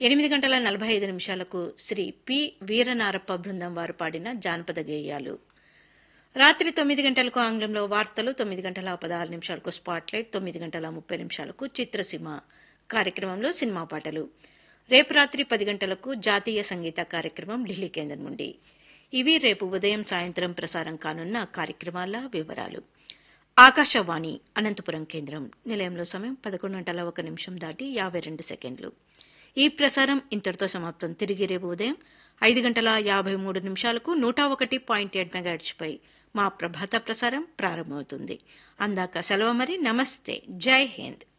ఎనిమిది గంటల నలభై ఐదు నిమిషాలకు శ్రీ పి వీరనారప్ప బృందం వారు పాడిన జానపద గేయాలు రాత్రి తొమ్మిది గంటలకు ఆంగ్లంలో వార్తలు తొమ్మిది గంటల పదహారు నిమిషాలకు స్పాట్లైట్ తొమ్మిది గంటల ముప్పై నిమిషాలకు చిత్రసీమ కార్యక్రమంలో సినిమా పాటలు రేపు రాత్రి పది గంటలకు జాతీయ సంగీత కార్యక్రమం ఢిల్లీ కేంద్రం నుండి ఇవి రేపు ఉదయం సాయంత్రం ప్రసారం కానున్న కార్యక్రమాల వివరాలు ఆకాశవాణి అనంతపురం కేంద్రం నిలయంలో సమయం పదకొండు గంటల ఒక నిమిషం దాటి యాభై రెండు సెకండ్లు ఈ ప్రసారం ఇంతటితో సమాప్తం తిరిగి రేపు ఉదయం ఐదు గంటల యాభై మూడు నిమిషాలకు నూట ఒకటి పాయింట్ ఏడు మెగాహెర్ట్జ్పై మా ప్రభాత ప్రసారం ప్రారంభమవుతుంది అందాక సెలవు మరి నమస్తే జై హింద్